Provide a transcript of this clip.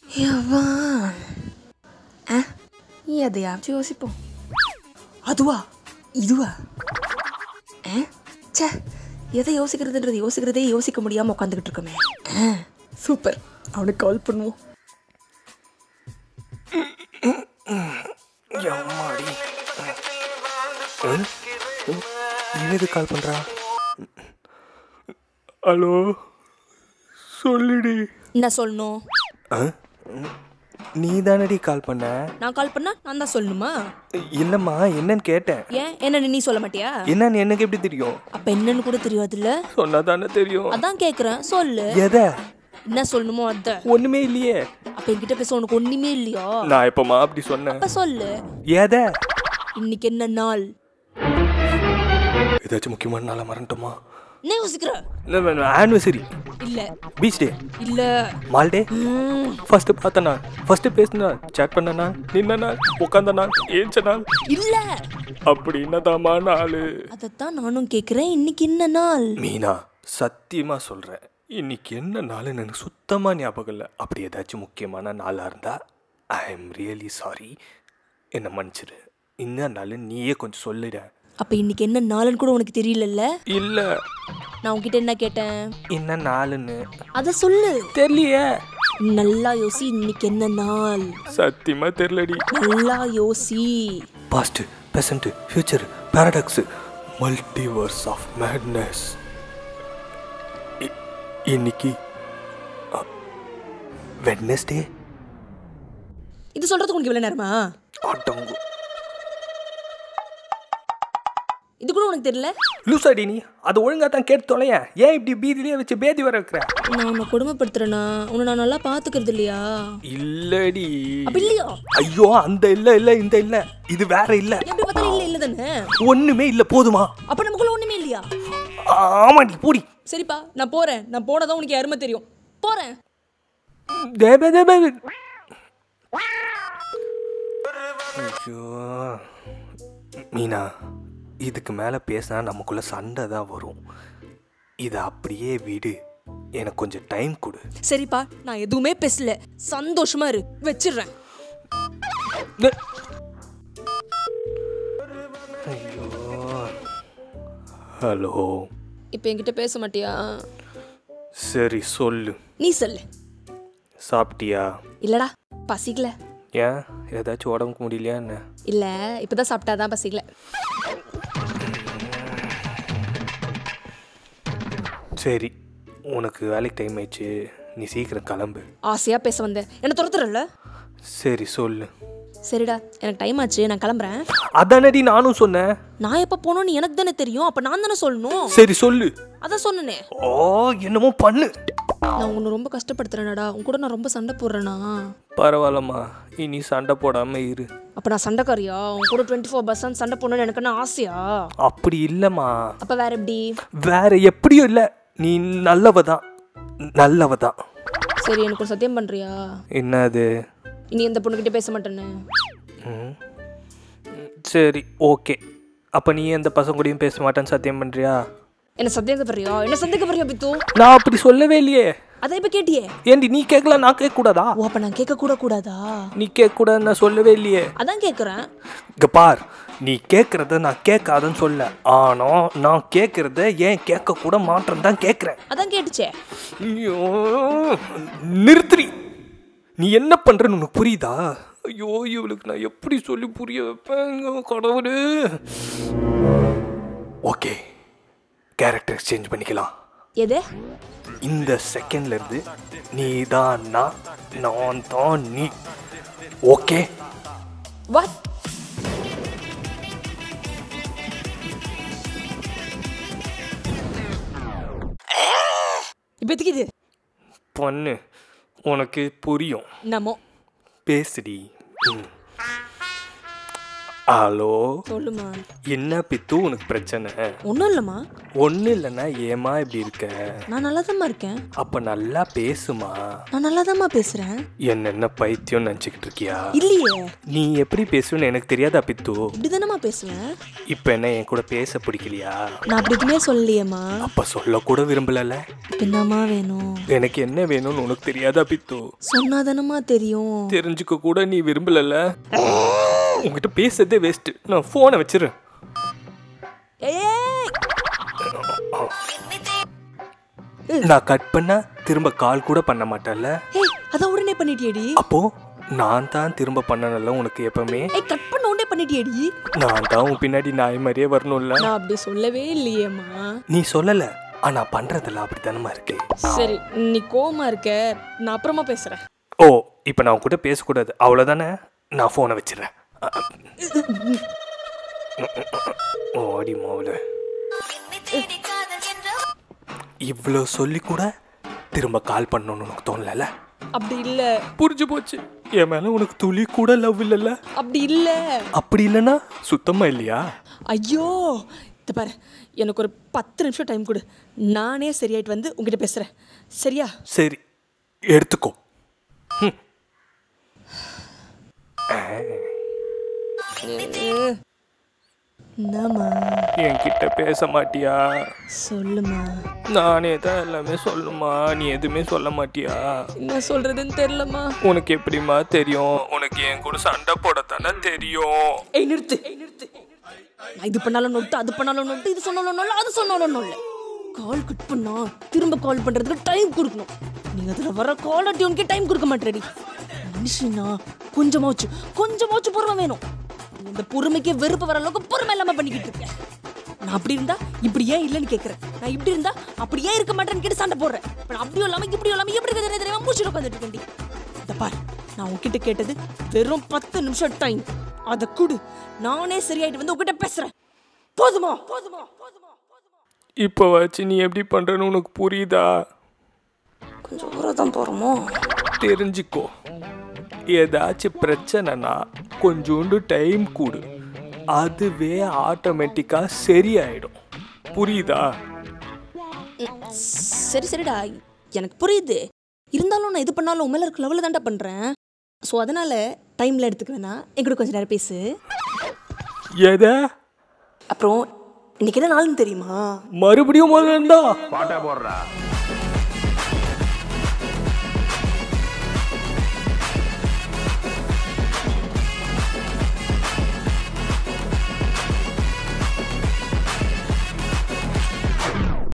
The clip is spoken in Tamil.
யவா ஆ எதையாச்சும் யோசிப்போம் அதுவா இதுவா ஆ ச்சே எதை யோசிக்கிறதுன்றது யோசிக்கிறதே யோசிக்க முடியாமல் உட்காந்துக்கிட்டு இருக்கோமே ஆ சூப்பர் அவனுக்கு கால் பண்ணுவோம் எம்மாடி என்னது கால் பண்ணுறா ஹலோ சொல்லுடி என்ன சொல்லணும் நீ தானடி கால் பண்ண நான் கால் பண்ணா நான் தான் சொல்லணுமா இல்லைம்மா என்னன்னு கேட்டேன் ஏன் என்னன்னு நீ சொல்ல மாட்டியா என்னன்னு எனக்கு எப்படி தெரியும் அப்ப என்னன்னு கூட தெரியாதுல்ல சொன்னா தானே தெரியும் அதான் கேக்குறேன் சொல்லு எதை என்ன சொல்லணுமோ அத ஒன்றுமே இல்லையே அப்ப என்கிட்ட பேச உனக்கு ஒண்ணுமே இல்லையா நான் எப்பமா அப்படி சொன்னேன் அப்ப சொல்லு எதை இன்னைக்கு என்ன நாள் ஏதாச்சும் முக்கியமான நாளாக மறந்துட்டோமா என்ன யோசிக்கிற ஆனிவர்சரி இல்ல பீச் டே இல்ல மால் டே ம், ஃபர்ஸ்ட் பார்த்த நாள் ஃபர்ஸ்ட் பேசின நாள் சேட் பண்ண நாள் நின்ன நாள் உட்காந்த நாள் ஏஞ்ச நாள் இல்ல அப்படி என்னதாம்மா நாள் அதத்தான் நானும் கேக்குறேன் இன்னைக்கு என்ன நாள் மீனா சத்தியமா சொல்றேன் இன்னைக்கு என்ன நாள்னு எனக்கு சுத்தமா ஞாபகம் இல்லை அப்படி ஏதாச்சும் முக்கியமான நாளா இருந்தா ஐ எம் ரியலி சாரி என்னை மன்னிச்சிடு இந்த நாள் நீயே கொஞ்சம் சொல்லிட அப்ப இன்னைக்கு என்ன நாளுன்னு கூட உனக்கு தெரியலல்ல இல்ல நான் உன்கிட்ட என்ன கேட்டேன் என்ன நாளுன்னு அத சொல்லு தெரியலையே நல்லா யோசி இன்னைக்கு என்ன நாள் சத்தியமா தெரியலடி நல்லா யோசி past present future paradox multiverse of madness இன்னைக்கு வெட்னஸ்டே இது சொல்றதுக்கு உனக்கு இவ்வளவு நேரமா ஆட்டோங்கு இது கூட உனக்கு தெரியல லூசாடி நீ அது ஒழுங்கா தான் கேட்டு தொலையேன் ஏன் இப்படி பீதியிலே வச்சு பேதி வர வைக்கிற நான் உன்னை கொடுமைப்படுத்துறேனா உன்னை நான் நல்லா பாத்துக்கிறது இல்லையா இல்லடி அப்ப இல்லையா ஐயோ அந்த இல்ல இல்ல இந்த இல்ல இது வேற இல்ல எப்படி பார்த்தாலும் இல்ல இல்ல தானே ஒண்ணுமே இல்ல போதுமா அப்ப நமக்குள்ள ஒண்ணுமே இல்லையா ஆமாடி பூடி சரிப்பா நான் போறேன் நான் போனதான் உனக்கு அருமை தெரியும் போறேன் தேப தேப ஐயோ மீனா இதுக்கு மேலே பேசினா நமக்குள்ள சண்டை தான் வரும் இதை அப்படியே விடு எனக்கு கொஞ்சம் டைம் கொடு சரிப்பா நான் எதுவுமே பேசல சந்தோஷமா இரு வச்சிடுறேன் நெ- ஐயோ ஹலோ இப்போ என்கிட்ட பேச மாட்டியா சரி சொல்லு நீ சொல்லு சாப்பிட்டியா இல்லடா பசிக்கல ஏன் ஏதாச்சும் உடம்புக்கு முடியலையா என்ன இல்ல இப்பதான் சாப்பிட்டாதான் பசிக்கல சரி உனக்கு வேலைக்கு டைம் ஆயிடுச்சு நீ சீக்கிரம் கிளம்பு ஆசையா பேச வந்தேன் என்ன துரத்துறல சரி சொல்லு சரிடா எனக்கு டைம் ஆச்சு நான் கிளம்புறேன் அதானடி நானும் சொன்னேன் நான் எப்ப போனோம்னு எனக்கு தானே தெரியும் அப்ப நான் தானே சொல்லணும் சரி சொல்லு அதான் சொன்னனே ஓ என்னமோ பண்ணு நான் உன்னை ரொம்ப கஷ்டப்படுத்துறேனடா உன் கூட நான் ரொம்ப சண்டை போடுறேனா பரவாயில்லம்மா இனி சண்டை போடாம இரு அப்ப நான் சண்டைக்காரியா உன் கூட டுவெண்ட்டி ஃபோர் பர்சன்ட் சண்டை போடணும்னு எனக்கு என்ன ஆசையா அப்படி இல்லைம்மா அப்ப வேற எப்படி வேற எப்படியும் இல்லை நீ நல்லவ தான் நல்லவ தான் சரி எனக்கு ஒரு சத்தியம் பண்றியா என்னது இனி எந்த பொண்ணுகிட்ட பேச மாட்டேன்னு ம். சரி ஓகே அப்போ நீ எந்த பசங்க கூடயும் பேச மாட்டேன்னு சத்தியம் பண்ணுறியா என்ன சந்தேகப்படுறியா என்ன சந்தேகப்படுறியா பித்து நான் அப்படி சொல்லவே இல்லையே அதை இப்ப கேட்டியே ஏண்டி நீ கேட்கல நான் கேட்கக்கூடாதா ஓ அப்ப நான் கேட்க கூட கூடாதா நீ கேட்கக்கூடாது நான் சொல்லவே இல்லையே அதான் கேக்குறேன் இங்க பார் நீ கேட்குறத நான் கேட்காதன்னு சொல்ல ஆனால் நான் கேட்குறத ஏன் கேட்க கூட மாட்டேன்னு தான் கேட்குறேன் அதான் கேட்டுச்சே ஐயோ நிறுத்துறி நீ என்ன பண்றன்னு உனக்கு புரியுதா ஐயோ இவளுக்கு நான் எப்படி சொல்லி புரிய வைப்பேங்க கடவுளே ஓகே கேரக்டர் எக்ஸ்சேஞ்ச் பண்ணிக்கலாம் எது இந்த செகண்ட்ல இருந்து நீ தான் நான் நான் தான் நீ ஓகே வாட் இப்ப எதுக்கு இது பண்ணு உனக்கு புரியும் நமோ பேசுடி ம். ஹலோ சொல்லுமா என்ன பித்து உனக்கு பிரச்சனை ஒன்றும் இல்லைம்மா ஒன்றும் இல்லைன்னா ஏமா இப்படி இருக்க நான் நல்லா இருக்கேன் அப்ப நல்லா பேசுமா நான் நல்லா பேசுகிறேன் என்னென்ன பைத்தியம் நினச்சிக்கிட்டு இருக்கியா இல்லையே நீ எப்படி பேசுவேன்னு எனக்கு தெரியாதா பித்து இப்படி தானேம்மா பேசுவேன் இப்போ என்ன என் கூட பேச பிடிக்கலையா நான் அப்படி எதுவுமே சொல்லலையேம்மா அப்ப சொல்லக்கூட விரும்பலல இப்போ என்னம்மா வேணும் எனக்கு என்ன வேணும்னு உனக்கு தெரியாதா பித்து சொன்னாதானம்மா தெரியும் தெரிஞ்சுக்க கூட நீ விரும்பலல உங்ககிட்ட பேசுறதே வேஸ்ட் நான் ஃபோனை வச்சிடுறேன் ஏய் நான் கட் பண்ணா திரும்ப கால் கூட பண்ண மாட்டேன்ல ஏய் அதான் உடனே பண்ணிட்டியேடி அப்போ நான் தான் திரும்ப பண்ணனல உனக்கு எப்பவுமே ஏய் கட் பண்ண உடனே பண்ணிட்டியேடி நான் தான் உன் பின்னாடி நாய் மாதிரியே வரணும்ல நான் அப்படி சொல்லவே இல்லையேம்மா நீ சொல்லல ஆனா பண்றதெல்லாம் அப்படித்தானமா இருக்கு சரி நீ கோவமா இருக்க நான் அப்புறமா பேசுறேன் ஓ இப்போ நான் உன்கிட்ட பேசக்கூடாது அவ்வளோதானே நான் ஃபோனை வச்சிடுறேன் ஓடி மோல இவ்வளோ சொல்லி கூட திரும்ப கால் பண்ணணும்னு உனக்கு தோணல அப்படி இல்ல புரிஞ்சு போச்சு என் மேல உனக்கு துளி கூட லவ் இல்லைல்ல அப்படி இல்ல அப்படி இல்லைன்னா சுத்தமா இல்லையா ஐயோ இந்த பாரு எனக்கு ஒரு பத்து நிமிஷம் டைம் கொடு நானே சரியாயிட்டு வந்து உங்ககிட்ட பேசுறேன் சரியா சரி எடுத்துக்கோ ம். என்னம்மா என்கிட்ட பேச மாட்டியா சொல்லுமா நானே தான் எல்லாமே சொல்லுமா நீ எதுவுமே சொல்ல மாட்டியா என்ன சொல்றதுன்னு தெரியலம்மா உனக்கு எப்படிம்மா தெரியும் உனக்கு என் கூட சண்டை போடத்தானே தெரியும் ஏய் நிறுத்து நிறுத்து நான் இது பண்ணாலும் நோட்டு அது பண்ணாலும் நோட்டு இது சொன்னாலும் நோட்டு அது சொன்னாலும் நோட்டு கால் கட் பண்ணா திரும்ப கால் பண்றதுக்கு டைம் கொடுக்கணும் நீங்க அதுல வர கால் டியூனுக்கே டைம் கொடுக்க மாட்டேடி மனுஷனா கொஞ்சமாச்சு கொஞ்சமாச்சு பொறுமை வேணும் இந்த பொறுமைக்கே வெறுப்பு வர அளவுக்கு பொறுமை இல்லாம பண்ணிக்கிட்டு இருக்கேன் நான் அப்படி இருந்தா இப்படி ஏன் இல்லைன்னு கேட்கறேன் நான் இப்படி இருந்தா அப்படி ஏன் இருக்க மாட்டேன்னு கேட்டு சண்டை போடுறேன் இப்ப நான் அப்படியும் இல்லாம இப்படியும் இல்லாம எப்படி இருக்கிறது தெரியாம மூச்சு உட்காந்துட்டு இருக்கேன்டி இந்த பாரு நான் உன்கிட்ட கேட்டது வெறும் பத்து நிமிஷம் டைம் அதை கொடு நானே சரியாயிட்டு வந்து உன்கிட்ட பேசுறேன் போதுமா போதுமா போதுமா போதுமா இப்போ வச்சு நீ எப்படி பண்றன்னு உனக்கு புரியுதா கொஞ்சம் ஊரம் தான் போறோமோ தெரிஞ்சுக்கோ ஏதாச்சும் பிரச்சனைனா கொஞ்சோண்டு டைம் கொடு அதுவே ஆட்டோமேட்டிக்காக சரியாயிடும் புரியுதா சரி சரிடா எனக்கு புரியுது இருந்தாலும் நான் இது பண்ணாலும் உண்மையில இருக்க லெவலில் தான்டா பண்ணுறேன் ஸோ அதனால டைமில் எடுத்துக்க வேணாம் என்கூட கொஞ்சம் நேரம் பேசு எதை அப்புறம் இன்னைக்கு என்ன நாள்னு தெரியுமா மறுபடியும் முதல்ல இருந்தா பாட்டா போடுறா